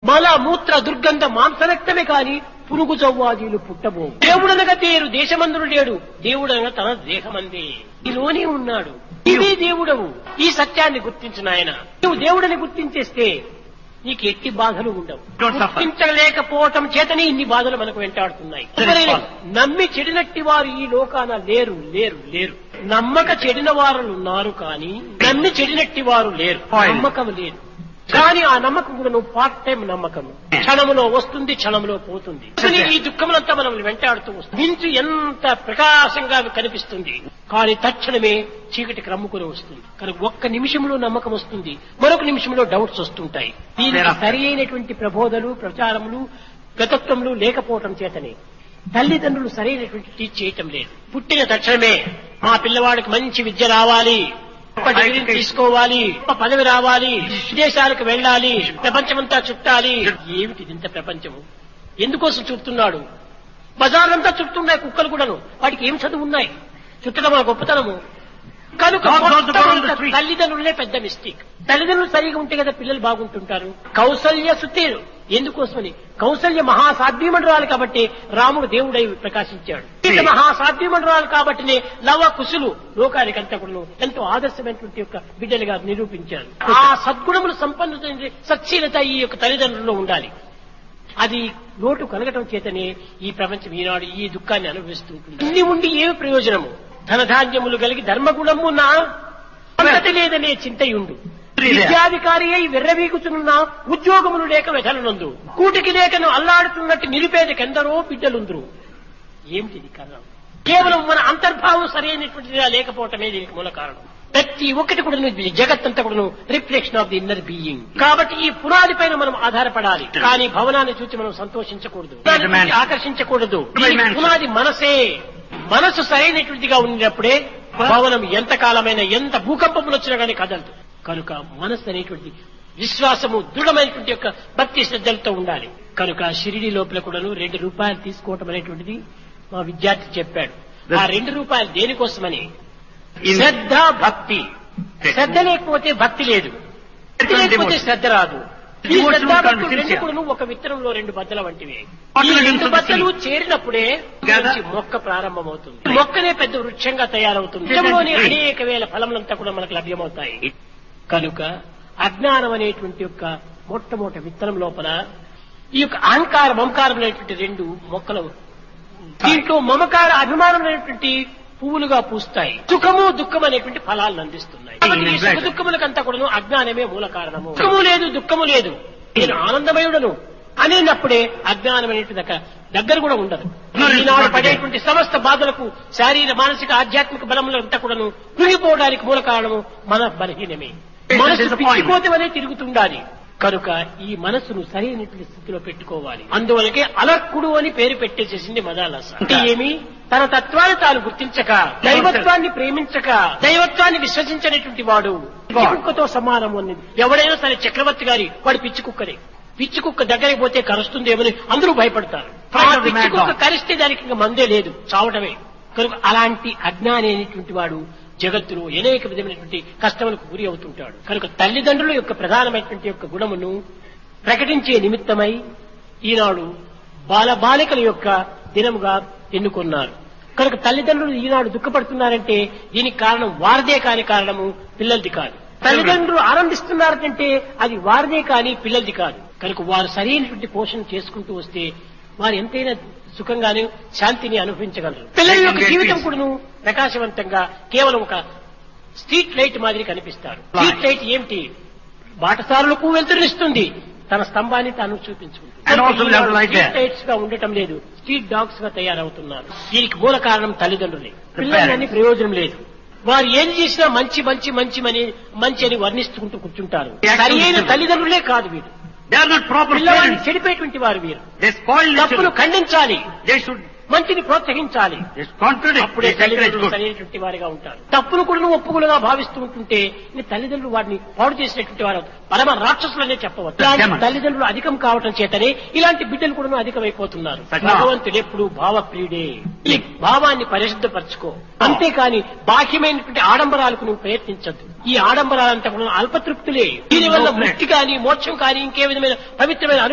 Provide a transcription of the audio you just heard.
మల మూత్ర దుర్గంధ మాంసరక్తమే కాని పురుగు జవ్వాదీలు పుట్టబో దేవుడనగా తేరు దేశమందుడు లేడు దేవుడనగా తన దేహమందే ఈలోనే ఉన్నాడు ఇదే దేవుడవు ఈ సత్యాన్ని గుర్తించిన ఆయన నువ్వు దేవుడని గుర్తించేస్తే నీకు ఎట్టి బాధలు ఉండవు Don't suffer. గుర్తించలేకపోవటం చేతనే ఇన్ని బాధలు మనకు వెంటాడుతున్నాయి That is ఎవరైనా false. నమ్మి చెడినట్టి వారు ఈ లోకాన లేరు లేరు లేరు నమ్మక చెడిన వారు ఉన్నారు కానీ నమ్మి చెడినట్టి వారు లేరు Point. నమ్మకం లేదు కానీ ఆ నమ్మకం కూడా నువ్వు పార్ట్ టైం నమ్మకం క్షణములో వస్తుంది క్షణంలో పోతుంది కానీ ఈ దుఃఖములంతా మనం వెంటాడుతూ వస్తుంది మించు ఎంత ప్రకాశంగా కనిపిస్తుంది కానీ తక్షణమే చీకటి క్రమ్ముకుని వస్తుంది కనుక ఒక్క నిమిషంలో నమ్మకం వస్తుంది మరొక నిమిషంలో డౌట్స్ వస్తుంటాయి దీనికి Thereafter. సరి అయినటువంటి ప్రబోధలు ప్రచారములు గతత్వములు లేకపోవటం చేతనే తల్లిదండ్రులు సరైనటువంటి టీచ్ చేయటం లేదు పుట్టిన తక్షణమే మా పిల్లవాడికి మంచి విద్య రావాలి గొప్ప డిగ్రీ తీసుకోవాలి గొప్ప పదవి రావాలి విదేశాలకు వెళ్ళాలి ప్రపంచమంతా చుట్టాలి ఏమిటి ఇంత ప్రపంచము ఎందుకోసం చుడుతున్నాడు బజార్లంతా చుడుతున్నాయి కుక్కలు కూడాను వాటికి ఏం చదువు ఉన్నాయి చుట్టడం ఆ గొప్పతనము కనుక Dogs also go on the మొట్టమొదట street. తల్లిదండ్రులే పెద్ద మిస్టేక్ తల్లిదండ్రులు సరిగా ఉంటే కదా పిల్లలు బాగుంటుంటారు కౌసల్య సుతీరు ఎందుకోసమని కౌసల్య మహాసాధ్యమండరాలు కాబట్టి రాముడు దేవుడై ప్రకాశించాడు సీత మహాసాధ్యమండరాలు కాబట్టినే లవ కుశులు లోకానికి అంతా కూడా ఎంతో ఆదర్శమైనటువంటి యొక్క బిడ్డలుగా నిరూపించారు ఆ సద్గుణములు సంపన్న సత్శీలత ఈ యొక్క తల్లిదండ్రుల్లో ఉండాలి అది లోటు కలగటం చేతనే ఈ ప్రపంచం ఈనాడు ఈ దుఃఖాన్ని అనుభవిస్తూ ఉంటుంది ఇన్ని ఉండి ఏమి ప్రయోజనము ధనధాన్యములు కలిగి ధర్మగుణము నా సంతతి లేదనే చింతయుండు విద్యాధికారి అయి విర్రవీగుతున్న ఉద్యోగములు లేక వెధలనందు కూటికి లేకను అల్లాడుతున్నట్టు నిరుపేదకెందరో బిడ్డలుందురు ఏమిటిది కారణం కేవలం మన అంతర్భావం సరైనటువంటిదిగా లేకపోవటమే దీనికి మూల కారణం ప్రతి ఒక్కటి కూడా జగత్తంతా కూడా reflection of the inner being కాబట్టి ఈ పునాది పైన మనం ఆధారపడాలి కానీ భవనాన్ని చూసి మనం సంతోషించకూడదు దాన్ని చూసి ఆకర్షించకూడదు దీనికి పునాది మనసే మనసు సరైనటువంటిదిగా ఉన్నప్పుడే భవనం ఎంత కాలమైన ఎంత భూకంపములు వచ్చినా కానీ కదలదు కనుక మనస్సు అనేటువంటి విశ్వాసము దృఢమైనటువంటి యొక్క భక్తి శ్రద్ధలతో ఉండాలి కనుక షిరిడి లోపల కూడాను రెండు రూపాయలు తీసుకోవటం అనేటువంటిది మా విద్యార్థి చెప్పాడు ఆ రెండు రూపాయలు దేనికోసమని In- శ్రద్ధ భక్తి శ్రద్ధ లేకపోతే భక్తి లేదు భక్తి లేకపోతే శ్రద్ధ రాదు ఈ Devotion శ్రద్ధ will come భక్తులు రెండు sincere. కూడాను ఒక విత్తనంలో రెండు బద్దల వంటివి ఈ Possible రెండు in బద్దలు sympathy. చేరినప్పుడే Together. మంచి మొక్క ప్రారంభమవుతుంది మొక్కనే పెద్ద వృక్షంగా తయారవుతుంది Yes, వృక్షంలోని yes. అనేక వేల ఫలములంతా కూడా మనకు లభ్యమవుతాయి కనుక అజ్ఞానం అనేటువంటి యొక్క మొట్టమొదటి విత్తనం లోపల ఈ యొక్క అహంకార మమకారం అనేటువంటి రెండు మొక్కలు దీంట్లో మమకార అభిమానం అనేటువంటి పువ్వులుగా పూస్తాయి సుఖము దుఃఖం అనేటువంటి ఫలాలను అందిస్తున్నాయి కాబట్టి ఈ సుఖ దుఃఖములకంతా కూడా అజ్ఞానమే మూల కారణము సుఖము లేదు దుఃఖము లేదు నేను ఆనందమయుడను అనేటప్పుడే అజ్ఞానం అనేటువంటి దగ్గర దగ్గర కూడా ఉండదు ఈనాడు పడేటువంటి సమస్త బాధలకు శారీర మానసిక ఆధ్యాత్మిక బలములంతా కూడాను కృంగిపోవడానికి మూల కారణము మన బలహీనమే మనసు పిచ్చిపోతే వలె తిరుగుతుండాలి కనుక ఈ మనస్సును సరైనటువంటి స్థితిలో పెట్టుకోవాలి అందువలకే అలర్కుడు అని పేరు పెట్టేసేసింది మదాలస అంటే ఏమి తన తత్వాన్ని తాను గుర్తించక దైవత్వాన్ని ప్రేమించక దైవత్వాన్ని విశ్వసించనటువంటి వాడు పిచ్చి కుక్కతో సమానం అన్నది ఎవడైనా సరే చక్రవర్తి గారి వాడు పిచ్చి కుక్కనే పిచ్చి కుక్క దగ్గరికి పోతే కరుస్తుందేమని అందరూ భయపడతారు ఆ పిచ్చి కుక్క కరిస్తే దానికి ఇంకా మందే లేదు చావటమే కనుక అలాంటి అజ్ఞాని అయినటువంటి వాడు జగత్తులో అనేక విధమైనటువంటి కష్టములకు గురి అవుతుంటాడు కనుక తల్లిదండ్రుల యొక్క ప్రధానమైనటువంటి యొక్క గుణమును ప్రకటించే నిమిత్తమై ఈనాడు బాలబాలికల యొక్క దినముగా ఎన్నుకున్నారు కనుక తల్లిదండ్రులు ఈనాడు దుఃఖపడుతున్నారంటే దీనికి కారణం వారిదే కాని కారణము పిల్లలది కాదు తల్లిదండ్రులు ఆనందిస్తున్నారంటే అది వారిదే కాని పిల్లలది కాదు కనుక వారు సరైనటువంటి పోషణ చేసుకుంటూ వస్తే వారు ఎంతైనా సుఖంగానే శాంతిని అనుభవించగలరు పిల్లల యొక్క జీవితం కూడాను ప్రకాశవంతంగా కేవలం ఒక స్ట్రీట్ లైట్ మాదిరి కనిపిస్తారు స్ట్రీట్ లైట్ ఏమిటి బాటసారులకు వెలుతురిస్తుంది తన స్తంభాన్ని తాను చూపించుకుంటుంది And also we have to light there. Street lights గా ఉండటం లేదు స్ట్రీట్ డాగ్స్ గా తయారవుతున్నారు దీనికి మూల కారణం తల్లిదండ్రులే పిల్లలని ప్రయోజనం లేదు వారు ఏది చేసినా మంచి మంచి మంచి అని మంచి అని వర్ణిస్తుంటూ కూర్చుంటారు సరి అయిన తల్లిదండ్రులే కాదు వీరు They are not proper పిల్లవాడిని parents. చెడిపోయేటువంటి వారు వీరు They spoil the తప్పును children. ఖండించాలి They should మంచిని ప్రోత్సహించాలి they contradict. అప్పుడే They encourage తల్లిదండ్రులు good. సరైనటువంటి వారిగా ఉంటారు తప్పును కూడా ఒప్పుకులుగా భావిస్తూ ఉంటుంటే ఈ తల్లిదండ్రులు వారిని పాడు చేసినటువంటి వారు పరమ రాక్షసులనే చెప్పవచ్చు ఇలాంటి Demons. తల్లిదండ్రులు అధికం కావటం చేతనే ఇలాంటి బిడ్డలు కూడా అధికమైపోతున్నారు Sir. భగవంతుడు ఎప్పుడు భావప్రియుడే ఈ భావాన్ని పరిశుద్ధపరచుకో అంతేకాని బాహ్యమైనటువంటి ఆడంబరాలకు నువ్వు ప్రయత్నించద్దు ఈ ఆడంబరాలంతా కూడా అల్పతృప్తులే దీనివల్ల ముక్తి కానీ మోక్షం కానీ ఇంకే విధమైన పవిత్రమైన